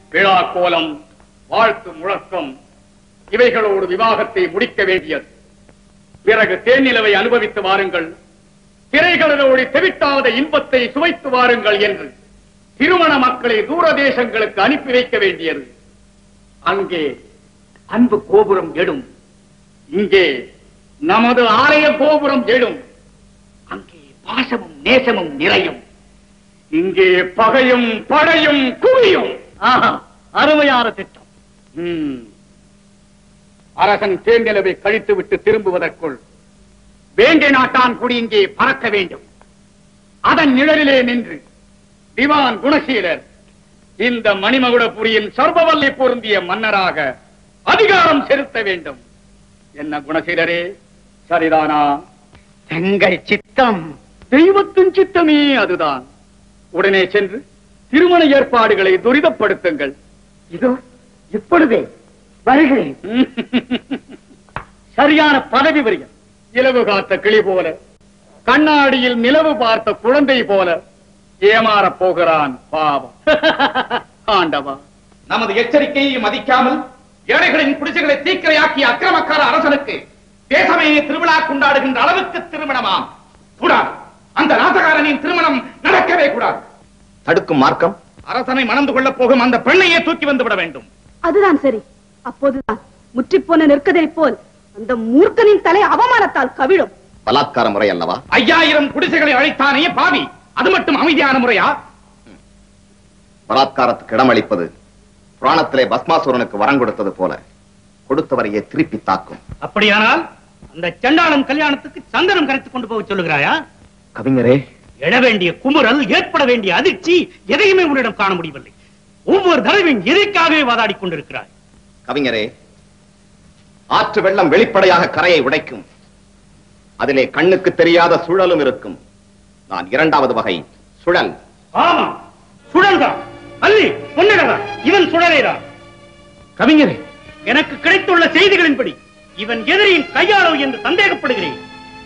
விழா கோலம் வாழ்த்து முழக்கம் இவைகளோடு விவாகத்தை முடிக்க வேண்டியது பிறகு தேனிலவை அனுபவித்து வாருங்கள் திரைகளோடு தெவிட்டாத இன்பத்தை சுவைத்து வாருங்கள் என்று திருமண மக்களை தூர தேசங்களுக்கு அனுப்பி வைக்க வேண்டியது அங்கே அன்பு கோபுரம் எடும் இங்கே நமது ஆலய கோபுரம் எழும் அங்கே பாசமும் நேசமும் நிறையும் இங்கே பகையும் படையும் குவியும் ஆஹா, அருமையான திட்டம் ம். அரசன் தேர்நிலவை கழித்து விட்டு திரும்புவதற்குள் வேங்கை நாட்டான் குடி இங்கே பறக்க வேண்டும் அதன் நிழலிலே நின்று திவான் குணசீலர் இந்த மணிமகுடபுரியின் சர்வவல்லை பொருந்திய மன்னராக அதிகாரம் செலுத்த வேண்டும் என்ன குணசீலரே சரிதானா எங்கள் சித்தம் தெய்வத்தின் சித்தமே அதுதான் உடனே சென்று திருமண ஏற்பாடுகளை துரிதப்படுத்துங்கள் இதோ இப்பொழுதே வருகிறேன் சரியான பதவி வரியம் இலவு காத்த கிளி போல கண்ணாடியில் நிலவு பார்த்த குழந்தை போல ஏமாறப் போகிறான் பாவம் ஆண்டவா நமது எச்சரிக்கையை மதிக்காமல் ஏழைகளின் குடிசைகளை தீக்கிரையாக்கிய அக்கிரமக்கார அரசனுக்கு தேசமே திருவிழா கொண்டாடுகின்ற அளவுக்கு திருமணமாம் கூடாது அந்த நாசகாரனின் திருமணம் நடக்கவே கூடாது தடுக்கும் மார்க்கம் அரசனை மணந்து கொள்ளப் போகும் அந்த பெண்ணையே தூக்கி வந்து விட வேண்டும் அதுதான் சரி அப்போதுதான் முற்றிப்போன நெற்கதை போல் அந்த மூர்க்கனின் தலை அவமானத்தால் கவிழும் பலாத்கார முறை அல்லவா ஐயாயிரம் குடிசைகளை அழைத்தானே பாவி அது மட்டும் அமைதியான முறையா பலாத்காரத்துக்கு இடமளிப்பது புராணத்திலே பஸ்மாசுரனுக்கு வரம் கொடுத்தது போல கொடுத்தவரையே திருப்பி தாக்கும் அப்படியானால் அந்த சண்டாளன் கல்யாணத்துக்கு சந்தனம் கரைத்துக் கொண்டு போக சொல்லுகிறாயா கவிஞரே எழ வேண்டிய குமுறல் ஏற்பட வேண்டிய அதிர்ச்சி எதையுமே உன்னிடம் காண முடியவில்லை ஒவ்வொரு தடவையும் எதற்காகவே வாதாடிக் கொண்டிருக்கிறாய் கவிஞரே ஆற்று வெள்ளம் வெளிப்படையாக கரையை உடைக்கும் அதிலே கண்ணுக்கு தெரியாத சுழலும் இருக்கும் நான் இரண்டாவது வகை சுழல் ஆமா சுழல்தான் அல்லி பொன்னிடதான் இவன் சுழலேதான் கவிஞரே எனக்கு கிடைத்துள்ள செய்திகளின்படி இவன் எதிரியின் கையாளோ என்று சந்தேகப்படுகிறேன்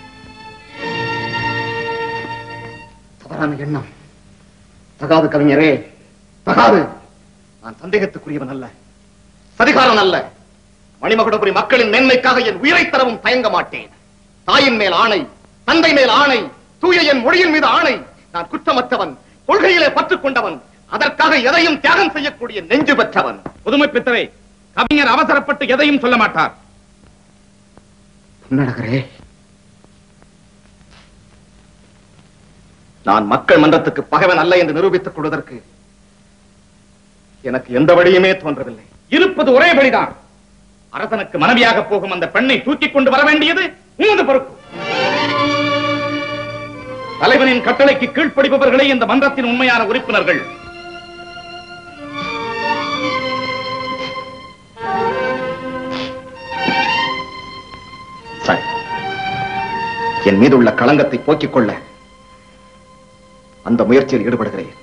தவறான எண்ணம் தகாது கவிஞரே தகாது நான் சந்தேகத்துக்குரியவன் அல்ல சதிகாரன் அல்ல மணிமகுடபுரி மக்களின் மேன்மைக்காக என் உயிரை தரவும் தயங்க மாட்டேன் தாயின் மேல் ஆணை தந்தை மேல் ஆணை தூய என் மொழியின் மீது ஆணை நான் குற்றமற்றவன் கொள்கையிலே பற்றுக் கொண்டவன் அதற்காக எதையும் தியாகம் செய்யக்கூடிய நெஞ்சு பெற்றவன் புதுமை பித்தரை கவிஞர் அவசரப்பட்டு எதையும் சொல்ல மாட்டார் பொன்னழகரே நான் மக்கள் மன்றத்துக்கு பகைவன் அல்ல என்று நிரூபித்துக் கொள்வதற்கு எனக்கு எந்த வழியுமே தோன்றவில்லை இருப்பது ஒரே வழிதான் அரசனுக்கு மனைவியாக போகும் அந்த பெண்ணை தூக்கிக் கொண்டு வர வேண்டியது உமது பொறுப்பு தலைவனின் கட்டளைக்கு கீழ்ப்படிப்பவர்களே இந்த மன்றத்தின் உண்மையான உறுப்பினர்கள் சரி என் மீது உள்ள களங்கத்தை போக்கிக் கொள்ள அந்த முயற்சியில் ஈடுபடுகிறேன்